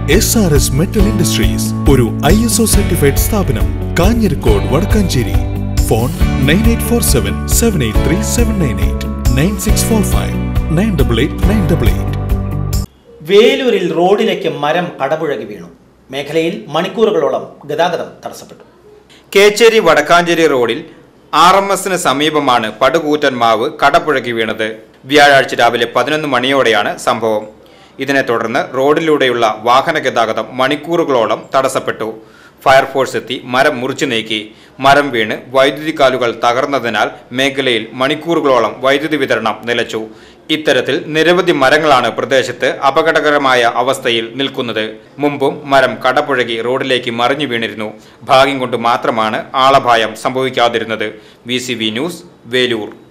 S R S metal industries ഒരു I S O certified സ്ഥാപനം Kanjirakode Vadakkanchery phone nine eight four seven seven eight three seven nine eight nine six four five nine double eight nine double eight വേലൂരിൽ റോഡിലേക്ക് മരം കടപുഴകി വീണു മേഖലയിൽ മണിക്കൂറുകളോളം ഗതാഗതം തടസ്സപ്പെട്ടു കേച്ചേരി വടക്കാഞ്ചേരി റോഡിൽ ആർ എം എസിന് സമീപമാണ് പടുകൂറ്റൻ മാവ് കടപുഴകി വീണത് വ്യാഴാഴ്ച രാവിലെ പതിനൊന്ന് മണിയോടെയാണ് സംഭവം ഇതിനെ തുടർന്ന് റോഡിലൂടെയുള്ള വാഹന ഗതാഗതം മണിക്കൂറുകളോളം തടസ്സപ്പെട്ടു ഫയർഫോഴ്സ് എത്തി മരം മുറിച്ചു നീക്കി മരം വീണ് വൈദ്യുതി കാലുകൾ തകർന്നതിനാൽ മേഖലയിൽ മണിക്കൂറുകളോളം വൈദ്യുതി വിതരണം നിലച്ചു ഇത്തരത്തിൽ നിരവധി മരങ്ങളാണ് പ്രദേശത്ത് അപകടകരമായ അവസ്ഥയിൽ നിൽക്കുന്നത് മുമ്പും മരം കടപുഴകി റോഡിലേക്ക് മറിഞ്ഞു വീണിരുന്നു ഭാഗ്യം കൊണ്ട് മാത്രമാണ് ആളപായം സംഭവിക്കാതിരുന്നത് വി ന്യൂസ് വേലൂർ